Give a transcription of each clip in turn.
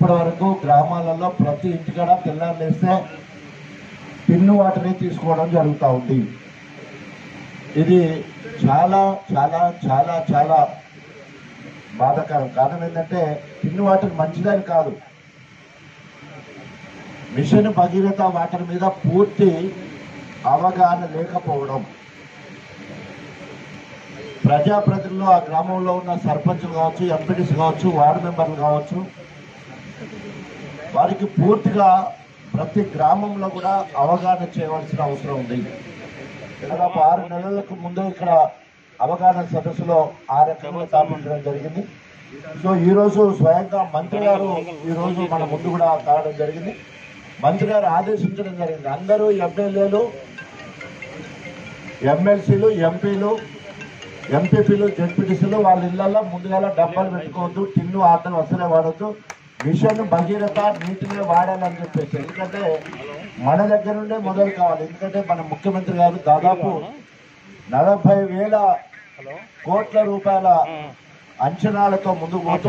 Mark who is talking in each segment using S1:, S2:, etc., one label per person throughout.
S1: ఇప్పటి వరకు గ్రామాలలో ప్రతి ఇంటికాడ తెల్లారు లేస్తే పిన్ను వాటరే తీసుకోవడం జరుగుతూ ఉంది ఇది చాలా చాలా చాలా చాలా బాధాకరం కారణం ఏంటంటే పిన్ను వాటర్ మంచిదని కాదు మిషన్ భగీరథ వాటర్ మీద పూర్తి అవగాహన లేకపోవడం ప్రజాప్రతినిధులు ఆ గ్రామంలో ఉన్న సర్పంచులు కావచ్చు ఎంపీటీస్ కావచ్చు వార్డు మెంబర్లు కావచ్చు వారికి పూర్తిగా ప్రతి గ్రామంలో కూడా అవగాహన చేయవలసిన అవసరం ఉంది దాదాపు ఆరు నెలలకు ముందు ఇక్కడ అవగాహన సదస్సులో ఆ రకంగా స్థాపించడం జరిగింది సో ఈ రోజు స్వయంగా మంత్రి గారు ఈ రోజు మన ముందు కూడా కావడం జరిగింది మంత్రి గారు ఆదేశించడం జరిగింది అందరూ ఎమ్మెల్యేలు ఎమ్మెల్సీలు ఎంపీలు ఎంపీపీలు జడ్పీటీసీలు వాళ్ళ ఇళ్లలో ముందుగా డబ్బాలు పెట్టుకోవద్దు టిన్ను ఆటలు అసలే వాడద్దు మిషన్ భగీరథ నీటినే వాడాలని చెప్పేసి ఎందుకంటే మన దగ్గర నుండే మొదలు కావాలి ఎందుకంటే మన ముఖ్యమంత్రి గారు దాదాపు నలభై వేల కోట్ల రూపాయల అంచనాలతో ముందుకు పోతూ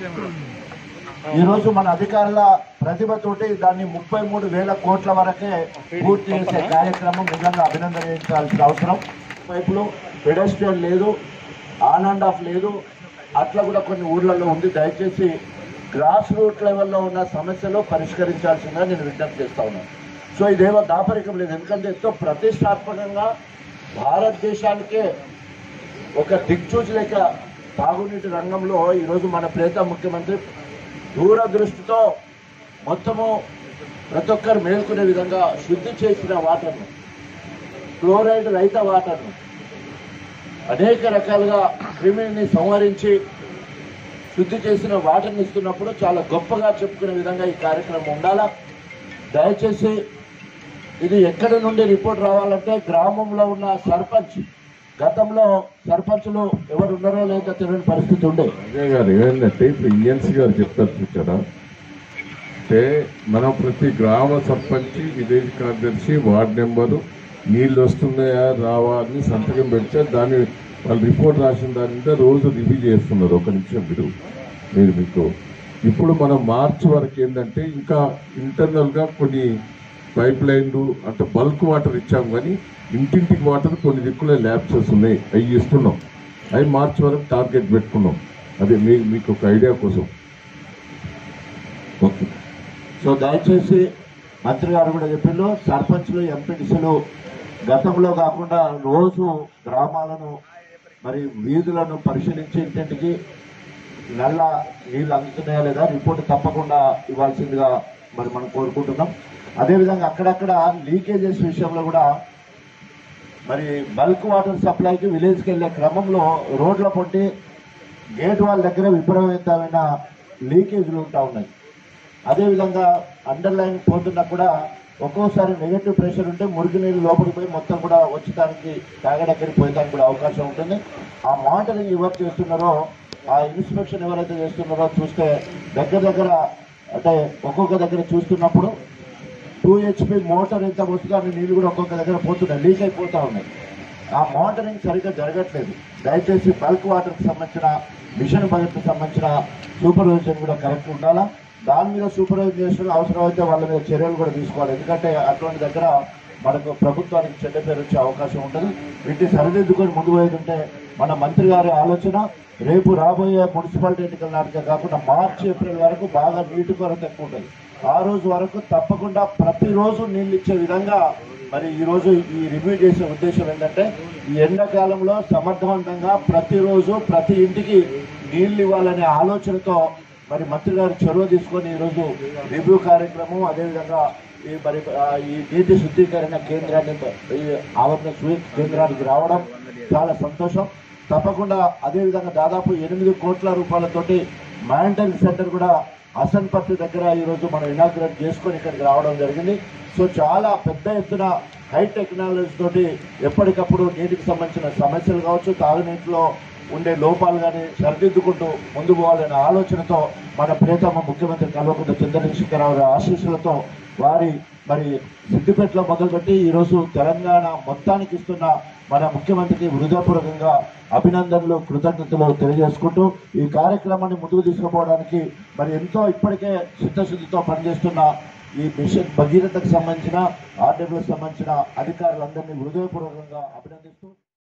S1: ఈ రోజు మన అధికారుల ప్రతిభతోటి దాన్ని ముప్పై మూడు వేల కోట్ల వరకే పూర్తి చేసే కార్యక్రమం నిజంగా అభినందించాల్సిన అవసరం వైపులో పెడస్ట్రియల్ లేదు ఆన్ అండ్ ఆఫ్ లేదు అట్లా కూడా కొన్ని ఊర్లలో ఉంది దయచేసి గ్రాస్ రూట్ లెవెల్లో ఉన్న సమస్యలు పరిష్కరించాల్సిందిగా నేను విజ్ఞప్తి చేస్తా ఉన్నాను సో ఇదేమో దాపరికం లేదు ఎందుకంటే ఎంతో ప్రతిష్టాత్మకంగా భారతదేశానికే ఒక దిక్చూచి లేక తాగునీటి రంగంలో ఈరోజు మన ప్రేత ముఖ్యమంత్రి దూరదృష్టితో మొత్తము ప్రతి ఒక్కరు మేల్కొనే విధంగా శుద్ధి చేసిన వాటర్ను క్లోరైడ్ రహిత వాటర్ను అనేక రకాలుగా క్రిమిని సంహరించి శుద్ధి చేసిన వాటర్ని ఇస్తున్నప్పుడు చాలా గొప్పగా చెప్పుకునే విధంగా ఈ కార్యక్రమం ఉండాలా దయచేసి ఇది ఎక్కడి నుండి రిపోర్ట్ రావాలంటే గ్రామంలో ఉన్న సర్పంచ్ గతంలో సర్పంచులు ఎవరు ఉన్నారో లేదో తెలియని పరిస్థితి ఉండే
S2: అదే గారు ఏమైందంటే ఇప్పుడు ఈఎన్సీ గారు చెప్తారు చూచారా అంటే మనం ప్రతి గ్రామ సర్పంచ్ విలేజ్ కార్యదర్శి వార్డ్ నెంబరు నీళ్ళు వస్తున్నాయా రావా అని సంతకం పెడితే దాన్ని వాళ్ళు రిపోర్ట్ రాసిన దాని మీద రోజు రివ్యూ చేస్తున్నారు ఒక నిమిషం మీరు మీరు మీకు ఇప్పుడు మనం మార్చి వరకు ఏంటంటే ఇంకా ఇంటర్నల్గా కొన్ని పైప్ లైన్లు అంటే బల్క్ వాటర్ ఇచ్చాం కానీ ఇంటింటికి వాటర్ కొన్ని దిక్కులే ల్యాబ్సెస్ ఉన్నాయి అవి ఇస్తున్నాం అవి మార్చి వరకు టార్గెట్ పెట్టుకున్నాం అదే మీ మీకు ఒక ఐడియా కోసం
S1: ఓకే సో దయచేసి మంత్రి గారు కూడా చెప్పిండు సర్పంచ్లు ఎంపీటీసీలు గతంలో కాకుండా రోజు గ్రామాలను మరి వీధులను పరిశీలించి ఇంటింటికి నల్ల నీళ్ళు అందుతున్నాయా లేదా రిపోర్ట్ తప్పకుండా ఇవ్వాల్సిందిగా మరి మనం కోరుకుంటున్నాం అదేవిధంగా అక్కడక్కడ లీకేజెస్ విషయంలో కూడా మరి బల్క్ వాటర్ సప్లైకి విలేజ్కి వెళ్ళే క్రమంలో రోడ్ల పొంటి గేట్ వాళ్ళ దగ్గర విపరీతమైన లీకేజ్లు ఉంటా ఉన్నాయి అదేవిధంగా అండర్ లైన్ పోతున్నా కూడా ఒక్కోసారి నెగటివ్ ప్రెషర్ ఉంటే మురికి నీళ్ళు లోపలికి పోయి మొత్తం కూడా వచ్చడానికి తాగడానికి పోయడానికి కూడా అవకాశం ఉంటుంది ఆ మానిటరింగ్ ఎవరు చేస్తున్నారో ఆ ఇన్స్పెక్షన్ ఎవరైతే చేస్తున్నారో చూస్తే దగ్గర దగ్గర అంటే ఒక్కొక్క దగ్గర చూస్తున్నప్పుడు టూ హెచ్పి మోటార్ ఎంత వస్తుందో అన్ని నీళ్ళు కూడా ఒక్కొక్క దగ్గర పోతున్నాయి లీక్ అయిపోతా ఉన్నాయి ఆ మానిటరింగ్ సరిగ్గా జరగట్లేదు దయచేసి బల్క్ వాటర్కి సంబంధించిన మిషన్ బడ్జెట్కి సంబంధించిన సూపర్వైజన్ కూడా కరెక్ట్ ఉండాలా దాని మీద సూపర్వైజేషన్ అవసరమైతే వాళ్ళ మీద చర్యలు కూడా తీసుకోవాలి ఎందుకంటే అటువంటి దగ్గర మనకు ప్రభుత్వానికి చెడ్డ పేరు వచ్చే అవకాశం ఉంటుంది వీటిని సరిదిద్దుకొని ముందు పోయేది ఉంటే మన మంత్రి గారి ఆలోచన రేపు రాబోయే మున్సిపాలిటీ ఎన్నికల నాటికే కాకుండా మార్చి ఏప్రిల్ వరకు బాగా నీటి కొరత ఎక్కువ ఉంటుంది ఆ రోజు వరకు తప్పకుండా ప్రతిరోజు నీళ్ళు ఇచ్చే విధంగా మరి ఈ రోజు ఈ రివ్యూ చేసే ఉద్దేశం ఏంటంటే ఈ ఎండాకాలంలో సమర్థవంతంగా ప్రతిరోజు ప్రతి ఇంటికి నీళ్లు ఇవ్వాలనే ఆలోచనతో మరి మంత్రి గారు చొరవ తీసుకొని ఈరోజు రివ్యూ కార్యక్రమం అదేవిధంగా ఈ మరి ఆ, ఈ నీటి శుద్ధీకరణ కేంద్రాన్ని ఈ ఆవరణ స్వీట్ కేంద్రానికి రావడం చాలా సంతోషం తప్పకుండా అదేవిధంగా దాదాపు ఎనిమిది కోట్ల రూపాయలతోటి మానిటరింగ్ సెంటర్ కూడా హసన్పర్తి దగ్గర ఈరోజు మనం ఇనాగ్రేట్ చేసుకొని ఇక్కడికి రావడం జరిగింది సో చాలా పెద్ద ఎత్తున హై టెక్నాలజీ తోటి ఎప్పటికప్పుడు నీటికి సంబంధించిన సమస్యలు కావచ్చు తాగునీటిలో ఉండే లోపాలు కానీ సరిదిద్దుకుంటూ ముందు పోవాలనే ఆలోచనతో మన ప్రియతమ ముఖ్యమంత్రి కల్వకుంట్ల చంద్రశేఖరరావు గారి ఆశీస్సులతో వారి మరి సిద్దిపేటలో మొదలుపెట్టి ఈరోజు తెలంగాణ మొత్తానికి ఇస్తున్న మన ముఖ్యమంత్రికి హృదయపూర్వకంగా అభినందనలు కృతజ్ఞతలు తెలియజేసుకుంటూ ఈ కార్యక్రమాన్ని ముందుకు తీసుకుపోవడానికి మరి ఎంతో ఇప్పటికే చిత్తశుద్ధితో పనిచేస్తున్న ఈ మిషన్ భగీరథకు సంబంధించిన ఆర్డబ్ల్యూకి సంబంధించిన అధికారులందరినీ హృదయపూర్వకంగా అభినందిస్తూ